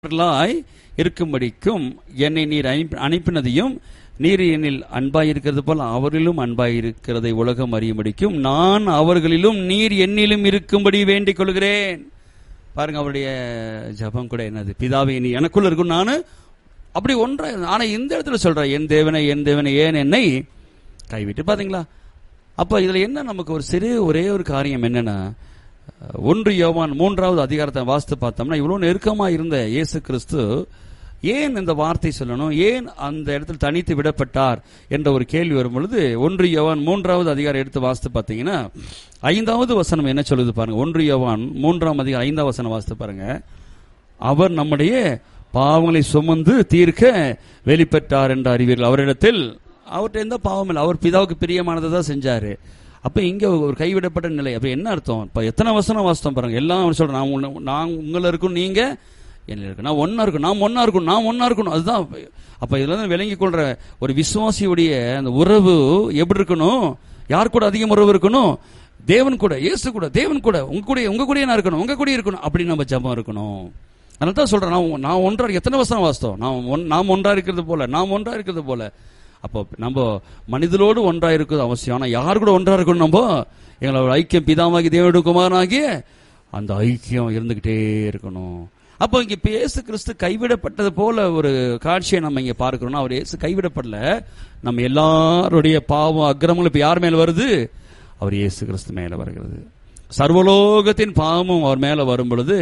பிள்ளாய் இருக்கும்படிக்கும் என்னை நீர் அனுப்பி- அனுப்பினதையும் நீர் என்னில் அன்பாய் இருக்கிறது போல அவரிலும் அன்பாய் இருக்கிறதை உலகம் அறியும்படிக்கும் நான் அவர்களிலும் நீர் என்னிலும் இருக்கும்படி வேண்டிக் கொள்கிறேன் பாருங்க அவருடைய ஜெபம் கூட என்னது பிதாவே நீ எனக்குள்ள இருக்கும் நானு அப்படி ஒன்றா ஆனா இந்த இடத்துல சொல்ற என் தேவனை என் தேவனை ஏன் என்னை கைவிட்டு பாத்தீங்களா அப்ப இதுல என்ன நமக்கு ஒரு சிறு ஒரே ஒரு காரியம் என்னன்னா அஹ், ஒன்று யோவான் மூன்றாவது அதிகாரத்தை வாசித்து பார்த்தோம்னா இவ்வளவு நெருக்கமா இருந்த இயேசு கிறிஸ்து ஏன் இந்த வார்த்தை சொல்லணும் ஏன் அந்த இடத்தில் தனித்து விடப்பட்டார் என்ற ஒரு கேள்வி வரும் பொழுது ஒன்று யோவான் மூன்றாவது அதிகாரம் எடுத்து வாசித்து பார்த்தீங்கன்னா ஐந்தாவது வசனம் என்ன சொல்லுது பாருங்க ஒன்று யோவான் மூன்றாம் அதிகாரம் ஐந்தாவது வசனம் வாசித்து பாருங்க அவர் நம்முடைய பாவங்களை சுமந்து தீர்க்க வெளிப்பட்டார் என்று அறிவீர்கள் அவரிடத்தில் அவர்கிட்ட எந்த பாவம் இல்லை அவர் பிதாவுக்கு பிரியமானதை தான் செஞ்சாரு அப்ப இங்க ஒரு கைவிடப்பட்ட நிலை அப்ப என்ன அர்த்தம் இப்ப எத்தனை வசனம் வாசித்தோம் பாருங்க எல்லாம் அவர் சொல்றேன் நான் உன்ன- நான் உங்களை இருக்கும் நீங்க என்ன இருக்கு நான் ஒன்னா இருக்கும் நான் ஒன்னா இருக்கணும் நான் ஒன்னா இருக்கணும் அதுதான் அப்ப இதுல இருந்து விளங்கிக் கொள்ற ஒரு விசுவாசியுடைய அந்த உறவு எப்படி இருக்கணும் யார் கூட அதிகம் உறவு இருக்கணும் தேவன் கூட இயேசு கூட தேவன் கூட உங்க கூட உங்க கூட நான் இருக்கணும் உங்க கூட இருக்கணும் அப்படி நம்ம ஜெபம் இருக்கணும் அதனால தான் சொல்றேன் நான் நான் ஒன்றா இருக்க- எத்தனை வருஷம் வாஸ்தவம் நான் ஒன்- நாம் ஒன்றா இருக்கிறது போல நாம் ஒன்றா இருக்கிறது போல அப்போ நம்ம மனிதனோடு ஒன்றா இருக்கிறது அவசியம் ஆனா யார் கூட ஒன்றா இருக்கணும் நம்ம எங்களோட ஐக்கியம் பிதாமாகி தேவனுடைய குமாரனாகிய அந்த ஐக்கியம் இருந்துகிட்டே இருக்கணும் அப்போ இங்க இப்ப இயேசு கிறிஸ்து கைவிடப்பட்டது போல ஒரு காட்சியை நம்ம இங்க பார்க்கிறோம்னா அவர் இயேசு கைவிடப்படல நம்ம எல்லாருடைய பாவம் அக்கிரமங்களும் இப்ப யார் மேல வருது அவர் இயேசு கிறிஸ்து மேல வருகிறது சர்வலோகத்தின் பாவமும் அவர் மேல வரும் பொழுது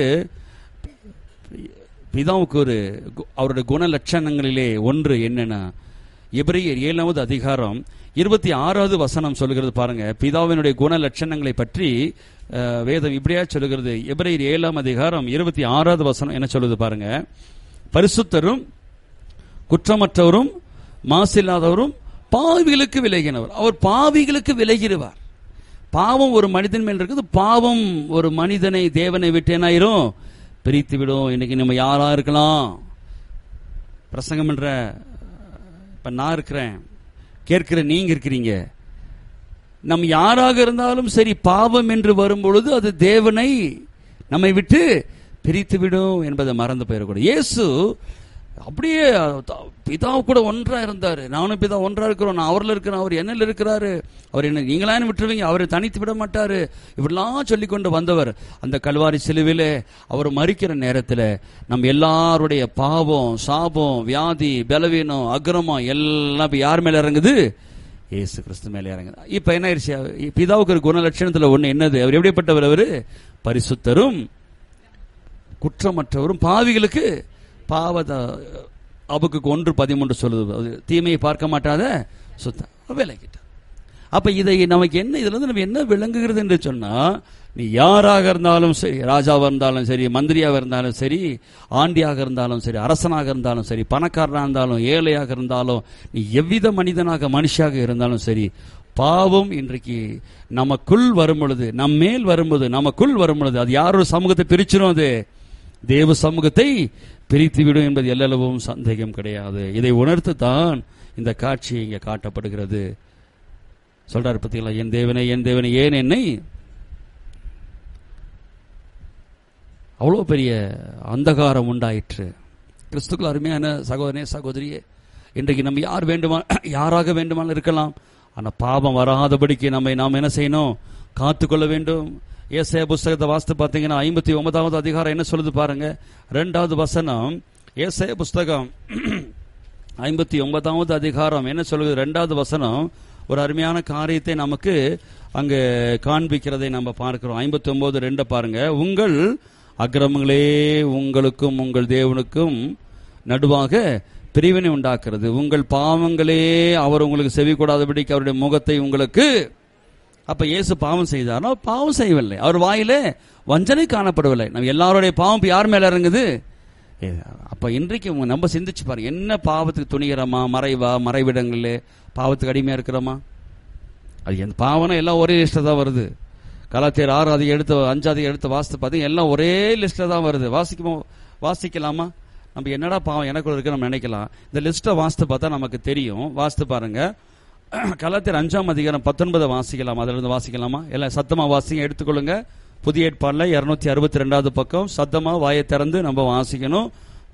பிதாவுக்கு ஒரு கு- அவருடைய குண லட்சணங்களிலே ஒன்று என்னன்னா எபிரேயர் ஏழாவது அதிகாரம் இருபத்தி ஆறாவது வசனம் சொல்லுகிறது பாருங்க பிதாவினுடைய குண லட்சணங்களை பற்றி அஹ், வேதம் இப்படியா சொல்லுகிறது எபிரேயர் ஏழாம் அதிகாரம் இருபத்தி ஆறாவது வசனம் என்ன சொல்லுது பாருங்க பரிசுத்தரும் குற்றமற்றவரும் மாசில்லாதவரும் பாவிகளுக்கு விலகினவர் அவர் பாவிகளுக்கு விலகிடுவார் பாவம் ஒரு மனிதன் மேல் இருக்குது பாவம் ஒரு மனிதனை தேவனை விட்டு என்னாயிரும் பிரித்து விடும் இன்னைக்கு நம்ம யாரா இருக்கலாம் பிரசங்கம் என்ற இப்ப நான் இருக்கிறேன் கேட்கிற நீங்க இருக்கிறீங்க நம் யாராக இருந்தாலும் சரி பாவம் என்று வரும்பொழுது அது தேவனை நம்மை விட்டு பிரித்து விடும் என்பதை மறந்து போயிடக்கூடாது இயேசு அப்படியே த- பிதா கூட ஒன்றா இருந்தாரு நானும் பிதா ஒன்றா இருக்கிறோம் நான் அவர்ல இருக்கிறேன் அவர் என்னல இருக்கிறாரு அவர் என்ன நீங்களான்னு விட்டுருவீங்க அவரை தனித்து விட மாட்டாரு இப்படிலாம் சொல்லி கொண்டு வந்தவர் அந்த கல்வாரி சிலுவிலே அவர் மறிக்கிற நேரத்தில் நம்ம எல்லாருடைய பாவம் சாபம் வியாதி பலவீனம் அக்கிரமம் எல்லாம் இப்ப யார் மேல இறங்குது இயேசு கிறிஸ்து மேலே இறங்குது இப்ப என்ன ஆயிடுச்சு பிதாவுக்கு ஒரு குணலட்சணத்துல ஒண்ணு என்னது அவர் எப்படிப்பட்டவர் அவரு பரிசுத்தரும் குற்றமற்றவரும் பாவிகளுக்கு பாவத அபுக்கு ஒன்று பதிமூன்று சொல்லுது அது தீமையை பார்க்க மாட்டாத சுத்தம் விலகிட்டார் அப்ப இதை நமக்கு என்ன இதுல இருந்து நம்ம என்ன விளங்குகிறது என்று சொன்னா நீ யாராக இருந்தாலும் சரி ராஜாவா இருந்தாலும் சரி மந்திரியாக இருந்தாலும் சரி ஆண்டியாக இருந்தாலும் சரி அரசனாக இருந்தாலும் சரி பணக்காரனாக இருந்தாலும் ஏழையாக இருந்தாலும் நீ எவ்வித மனிதனாக மனுஷியாக இருந்தாலும் சரி பாவம் இன்றைக்கு நமக்குள் வரும் பொழுது நம் மேல் வரும்போது நமக்குள் வரும் பொழுது அது யாரோட சமூகத்தை பிரிச்சிடும் அது தேவ சமூகத்தை பிரித்துவிடும் என்பது எல்லளவும் சந்தேகம் கிடையாது இதை உணர்த்துத்தான் இந்த காட்சி இங்கே காட்டப்படுகிறது சொல்றாரு பத்தீங்களா என் தேவனை என் தேவனை ஏன் என்னை அவ்வளோ பெரிய அந்தகாரம் உண்டாயிற்று கிறிஸ்துக்கள் அருமையான சகோதரனே சகோதரியே இன்றைக்கு நம்ம யார் வேண்டுமா யாராக வேண்டுமானாலும் இருக்கலாம் ஆனால் பாவம் வராதபடிக்கு நம்மை நாம் என்ன செய்யணும் காத்துக்கொள்ள வேண்டும் ஏசாய புஸ்தகத்தை வாசித்து பார்த்தீங்கன்னா ஐம்பத்தி ஒன்பதாவது அதிகாரம் என்ன சொல்லுது பாருங்க ரெண்டாவது வசனம் ஏசாய புஸ்தகம் ஐம்பத்தி ஒன்பதாவது அதிகாரம் என்ன சொல்லுது ரெண்டாவது வசனம் ஒரு அருமையான காரியத்தை நமக்கு அங்கு காண்பிக்கிறதை நம்ம பார்க்கிறோம் ஐம்பத்தி ஒன்பது ரெண்டை பாருங்க உங்கள் அக்கிரமங்களே உங்களுக்கும் உங்கள் தேவனுக்கும் நடுவாக பிரிவினை உண்டாக்குறது உங்கள் பாவங்களே அவர் உங்களுக்கு செவி கூடாதபடிக்கு அவருடைய முகத்தை உங்களுக்கு அப்ப இயேசு பாவம் செய்தாரோ பாவம் செய்யவில்லை அவர் வாயிலே வஞ்சனை காணப்படவில்லை நம்ம எல்லாருடைய பாவம் இப்ப யார் மேல இறங்குது ஏ, அப்ப இன்றைக்கு உங்க நம்ம சிந்திச்சு பாருங்க என்ன பாவத்துக்கு துணிகிறோமா மறைவா மறைவிடங்கள்ல பாவத்துக்கு அடிமையா இருக்கிறோமா அது எந்த பாவம்னா எல்லாம் ஒரே லிஸ்ட்ல தான் வருது கலாத்தியர் ஆறு அதிகம் எடுத்து அஞ்சாவது எடுத்து வாசித்து பார்த்தீங்க எல்லாம் ஒரே லிஸ்ட்ல தான் வருது வாசிக்குமோ வாசிக்கலாமா நம்ம என்னடா பாவம் எனக்குள்ள இருக்கு நம்ம நினைக்கலாம் இந்த லிஸ்ட்டை வாசித்து பார்த்தா நமக்கு தெரியும் வாசித்து பாருங்க கலாத்தியர் அஞ்சாம் அதிகாரம் பத்தொன்பதை வாசிக்கலாம் அதுல இருந்து வாசிக்கலாமா எல்லாம் சத்தமா வாசிங்க எடுத்துக்கொள்ளுங்க புதிய ஏற்பாடுல இருநூத்தி அறுபத்தி ரெண்டாவது பக்கம் சத்தமா வாயை திறந்து நம்ம வாசிக்கணும்